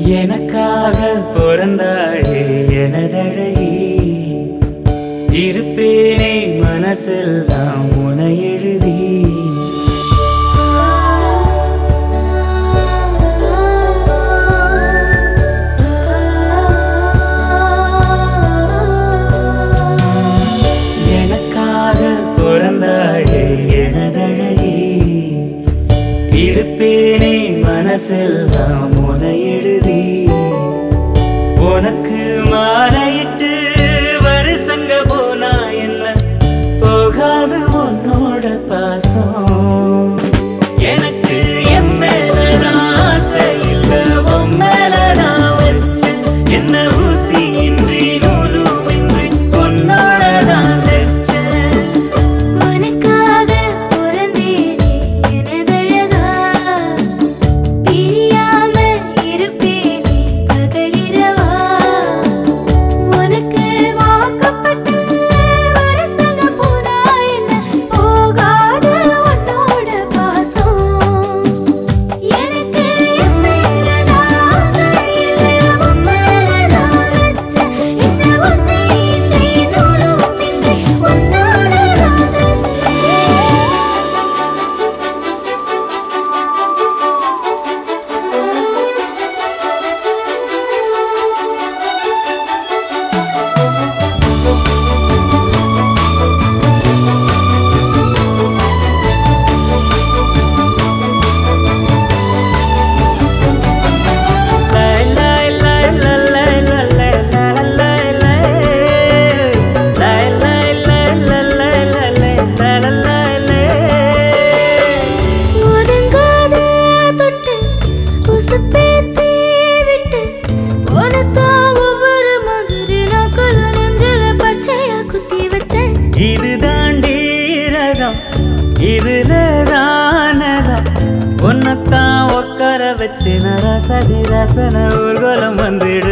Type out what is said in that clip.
எனக்காக பிறந்தாயே எனதழகி இருப்பேனே மனசில் தான் உனை எழுதி எனக்காக பிறந்தாயே எனதழகி இருப்பேனே மனசில் தான் உனை எழுதி உனக்கு மாலையிட்டு வருஷங்க போனா என்ன போகாது உன்னோட பாசம் எனக்கு என் மேல நான் ஆசை இல்ல உன் மேல நான் வச்சேன் என்ன ஊசி இன்றி நூலுமின்றி உன்னோட தான் வச்சேன் உனக்காக பிறந்தேனே எனதழகா பிரியாம இருப்பேனே பகலிரவா உனக்கு வாக்கப்பட்ட வருஷங்க போனா என்ன போகாத உன்னோட பாசம் எனக்கு என் மேல தான் ஆசை இல்லை உன் மேல தான் வச்சேன் இந்த ஊசி இன்றி நூலுமின்றி உன்னோட தான் வச்சேன் ஒதுங்காத தொட்டு உசுப்பேத்தி விட்டு உனக்கா ஒவ்வொரு மாதிரி நாக்குல நெஞ்சில பச்சையா குத்தி வச்சேன் இது தாண்டி ரகம் இதுல தானதம் உன்னத்தான் உட்கார வச்சு ரசதி ரசன ஊர்வலம் வந்துடு